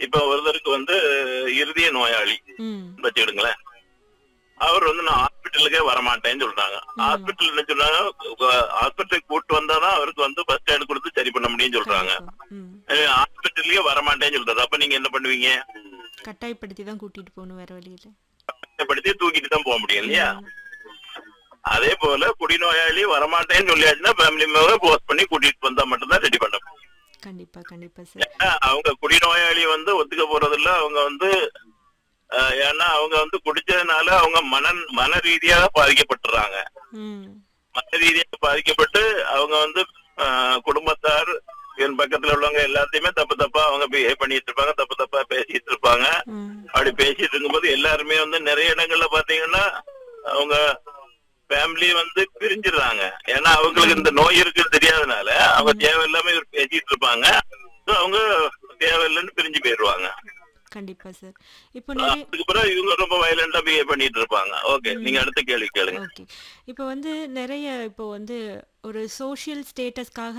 இப்ப ஒருத்தருக்கு வந்து இருதய நோயாளி ம் வச்சுக்கிடுங்களேன் அவர் வந்து நான் ஹாஸ்பிட்டலுக்கே வரமாட்டேன்னு சொல்றாங்க ம். ஹாஸ்பிட்டல் என்ன சொல்றாங்க ஹாஸ்பிட்டலுக்கு கூட்டு வந்தாதான் அவருக்கு வந்து ஃபர்ஸ்ட் எய்ட் கொடுத்து சரி பண்ண முடியும்னு சொல்றாங்க கண்டிப்பா. ம் ஹாஸ்பிட்டல்லயே வரமாட்டேன்னு சொல்றாரு அப்ப நீங்க என்ன பண்ணுவீங்க கட்டாயப்படுத்தி தான் கூட்டிட்டு போகணும் வேற வழி இல்ல படுத்தி தூக்கிட்டு தான் போக முடியும் இல்லையா ம். அதே போல குடிநோயாளி வரமாட்டேன்னு சொல்லியாச்சுன்னா ஃபேமிலி மெம்பர் போஸ்ட் பண்ணி கூட்டிட்டு வந்தா மட்டும்தான் ரெடி பண்ண முடியும் கண்டிப்பா கண்டிப்பா சார் ஏன்னா, அவங்க குடிநோயாளி வந்து ஒத்துக்க போறதில்ல அவங்க வந்து அஹ், ஏன்னா அவங்க வந்து குடிச்சதுனால அவங்க மன மன ரீதியாக பாதிக்கப்பட்டுறாங்க ம் மன ரீதியாக பாதிக்கப்பட்டு அவங்க வந்து அஹ், குடும்பத்தார் என் பக்கத்துல உள்ளவங்க எல்லாத்தையுமே தப்பு தப்பா அவங்க பிஹேவ் பண்ணிட்டு இருப்பாங்க தப்பு தப்பா பேசிட்டு இருப்பாங்க ம் அப்படி பேசிட்டு இருக்கும்போது எல்லாருமே வந்து நிறைய இடங்கள்ல பாத்தீங்கன்னா அவங்க ஃபேமிலி வந்து பிரிஞ்சிடுறாங்க ஏன்னா அவங்களுக்கு இந்த நோய் இருக்குன்னு தெரியாதனால அவங்க தேவையில்லாம இவர் பேசிட்டு இருப்பாங்க So அவங்க தேவையில்லைன்னு பிரிஞ்சு போயிடுவாங்க கண்டிப்பா சார் இப்போ நிறைய அதுக்கு பிறகு இவங்க ரொம்ப வயலண்டா பிஹேவ் பண்ணிட்டு இருப்பாங்க ஓகே நீங்க அடுத்த கேள்வி கேளுங்க ஓகே இப்போ வந்து நிறைய இப்போ வந்து ஒரு சோஷியல் ஸ்டேட்டஸ்க்காக